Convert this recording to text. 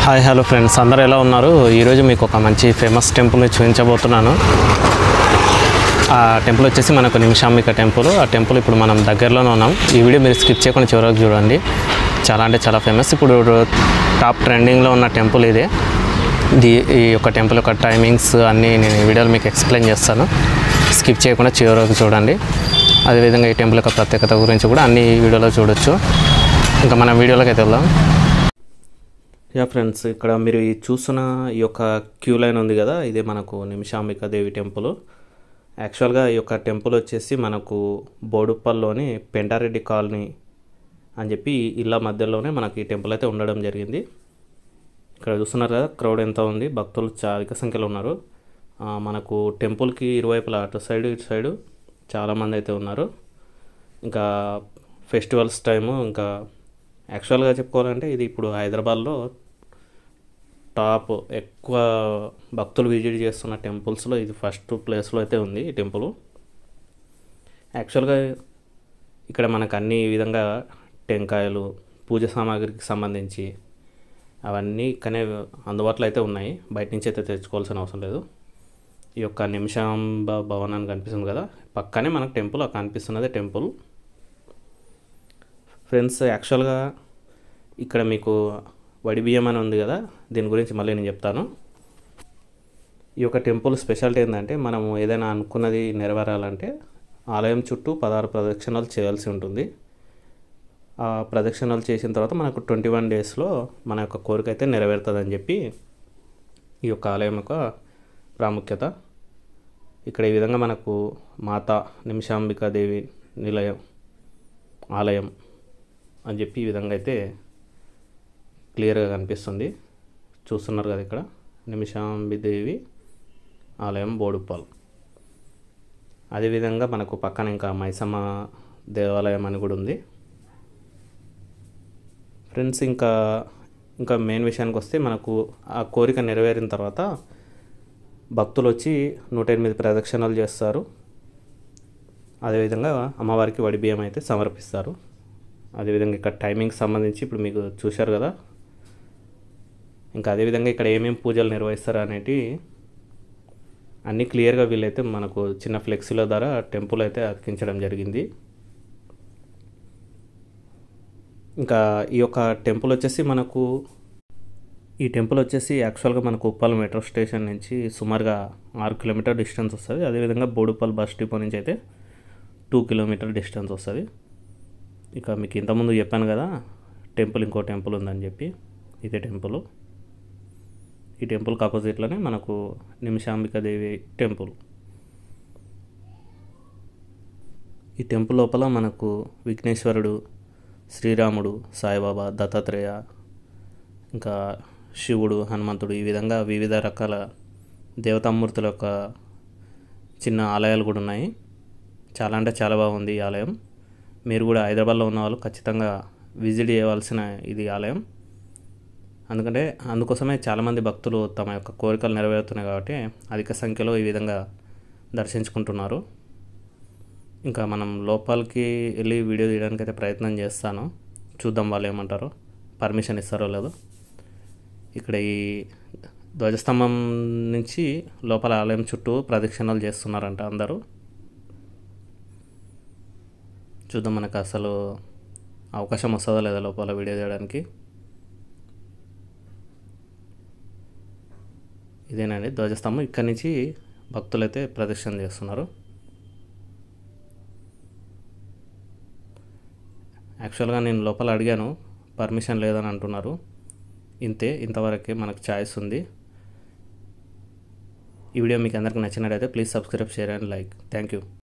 hi hello friends అందరూ ఎలా ఉన్నారు ఈరోజు మీకు ఒక మంచి ఫేమస్ టెంపుల్ని చూపించబోతున్నాను ఆ టెంపుల్ వచ్చేసి మనకు నిమిషాంబిక టెంపుల్ ఆ టెంపుల్ ఇప్పుడు మనం దగ్గరలోనే ఉన్నాం ఈ వీడియో మీరు స్కిప్ చేయకుండా చివరకు చూడండి చాలా అంటే చాలా ఫేమస్ ఇప్పుడు టాప్ ట్రెండింగ్లో ఉన్న టెంపుల్ ఇదే ఇది ఈ యొక్క టెంపుల్ యొక్క టైమింగ్స్ అన్నీ నేను ఈ వీడియోలో మీకు ఎక్స్ప్లెయిన్ చేస్తాను స్కిప్ చేయకుండా చివరకు చూడండి అదేవిధంగా ఈ టెంపుల్ యొక్క ప్రత్యేకత గురించి కూడా అన్ని ఈ వీడియోలో చూడొచ్చు ఇంకా మనం వీడియోలోకి అయితే వెళ్దాం యా ఫ్రెండ్స్ ఇక్కడ మీరు ఈ చూస్తున్న ఈ యొక్క క్యూ లైన్ ఉంది కదా ఇదే మనకు నిమిషాంబిక దేవి టెంపుల్ యాక్చువల్గా ఈ యొక్క టెంపుల్ వచ్చేసి మనకు బోడుప్పల్లోని పెంటారెడ్డి కాలనీ అని చెప్పి ఈ ఇళ్ళ మధ్యలోనే మనకి ఈ టెంపుల్ అయితే ఉండడం జరిగింది ఇక్కడ చూస్తున్నారు కదా క్రౌడ్ ఎంత ఉంది భక్తులు చా అధిక సంఖ్యలో ఉన్నారు ఆ, మనకు టెంపుల్కి ఇరువైపులా అటు సైడ్ ఇటు సైడు చాలామంది అయితే ఉన్నారు ఇంకా ఫెస్టివల్స్ టైము ఇంకా యాక్చువల్గా చెప్పుకోవాలంటే ఇది ఇప్పుడు హైదరాబాద్లో టాప్ ఎక్కువ భక్తులు విజిట్ చేస్తున్న టెంపుల్స్లో ఇది ఫస్ట్ ప్లేస్లో అయితే ఉంది ఈ టెంపుల్ యాక్చువల్గా ఇక్కడ మనకు అన్ని విధంగా టెంకాయలు పూజ సామాగ్రికి సంబంధించి అవన్నీ ఇక్కడనే అందుబాటులో అయితే ఉన్నాయి బయట నుంచి అయితే తెచ్చుకోవాల్సిన అవసరం లేదు ఈ యొక్క నిమిషాంబ భవనాన్ని కనిపిస్తుంది కదా పక్కనే మనకు టెంపుల్ ఆ కనిపిస్తున్నదే టెంపుల్ ఫ్రెండ్స్ యాక్చువల్గా ఇక్కడ మీకు వడి బియ్యం అని ఉంది కదా దీని గురించి మళ్ళీ నేను చెప్తాను ఈ యొక్క టెంపుల్ స్పెషాలిటీ ఏంటంటే మనము ఏదైనా అనుకున్నది నెరవేరాలంటే ఆలయం చుట్టూ పదహారు ప్రదక్షిణాలు చేయాల్సి ఉంటుంది ఆ ప్రదక్షిణాలు చేసిన తర్వాత మనకు ట్వంటీ వన్ డేస్లో మన యొక్క కోరిక అయితే నెరవేరుతుందని చెప్పి ఈ యొక్క ఆలయం యొక్క ప్రాముఖ్యత ఇక్కడ ఈ విధంగా మనకు మాత నిమిషాంబికాదేవి నిలయం ఆలయం అని చెప్పి ఈ విధంగా అయితే క్లియర్గా కనిపిస్తుంది చూస్తున్నారు కదా ఇక్కడ నిమిషాంబిదేవి ఆలయం బోడుపాల్ అదేవిధంగా మనకు పక్కన ఇంకా మైసమ్మ దేవాలయం అని కూడా ఉంది ఫ్రెండ్స్ ఇంకా ఇంకా మెయిన్ విషయానికి వస్తే మనకు ఆ కోరిక నెరవేరిన తర్వాత భక్తులు వచ్చి నూట ఎనిమిది ప్రదక్షిణాలు చేస్తారు అదేవిధంగా అమ్మవారికి వడి బియ్యం అయితే సమర్పిస్తారు అదేవిధంగా ఇక్కడ టైమింగ్ సంబంధించి ఇప్పుడు మీకు చూశారు కదా ఇంకా అదేవిధంగా ఇక్కడ ఏమేమి పూజలు నిర్వహిస్తారు అనేటి అన్నీ క్లియర్గా వీళ్ళైతే మనకు చిన్న ఫ్లెక్సీల ద్వారా టెంపుల్ అయితే అతికించడం జరిగింది ఇంకా ఈ యొక్క టెంపుల్ వచ్చేసి మనకు ఈ టెంపుల్ వచ్చేసి యాక్చువల్గా మనకు ఉప్పల్ మెట్రో స్టేషన్ నుంచి సుమారుగా ఆరు కిలోమీటర్ డిస్టెన్స్ వస్తుంది అదేవిధంగా బోడుపల్ బస్ డిపో నుంచి అయితే టూ కిలోమీటర్ డిస్టెన్స్ వస్తుంది ఇక మీకు ఇంతకుముందు చెప్పాను కదా టెంపుల్ ఇంకో టెంపుల్ ఉందని చెప్పి ఇదే టెంపుల్ ఈ టెంపుల్కి ఆపోజిట్లోనే మనకు నిమిషాంబికాదేవి టెంపుల్ ఈ టెంపుల్ లోపల మనకు విఘ్నేశ్వరుడు శ్రీరాముడు సాయిబాబా దత్తాత్రేయ ఇంకా శివుడు హనుమంతుడు ఈ విధంగా వివిధ రకాల దేవతామూర్తుల యొక్క చిన్న ఆలయాలు కూడా ఉన్నాయి చాలా అంటే చాలా బాగుంది ఈ ఆలయం మీరు కూడా హైదరాబాద్లో ఉన్న వాళ్ళు ఖచ్చితంగా విజిట్ చేయవలసిన ఇది ఆలయం ఎందుకంటే అందుకోసమే చాలామంది భక్తులు తమ యొక్క కోరికలు నెరవేరుతున్నాయి కాబట్టి అధిక సంఖ్యలో ఈ విధంగా దర్శించుకుంటున్నారు ఇంకా మనం లోపలికి వెళ్ళి వీడియో తీయడానికి అయితే ప్రయత్నం చేస్తాను చూద్దాం వాళ్ళు ఏమంటారో పర్మిషన్ ఇస్తారో లేదో ఇక్కడ ఈ ధ్వజస్తంభం నుంచి లోపల ఆలయం చుట్టూ ప్రదక్షిణలు చేస్తున్నారంట అందరూ చూద్దాం మనకు అసలు అవకాశం వస్తుందో లేదా లోపల వీడియో తీయడానికి ఇదేనండి ధ్వజస్తంభం ఇక్కడి నుంచి భక్తులైతే ప్రదక్షిణ చేస్తున్నారు యాక్చువల్గా నేను లోపల అడిగాను పర్మిషన్ లేదని అంటున్నారు ఇంతే ఇంతవరకే మనకు ఛాయిస్ ఉంది ఈ వీడియో మీకు అందరికీ నచ్చినట్టయితే please subscribe share and like thank you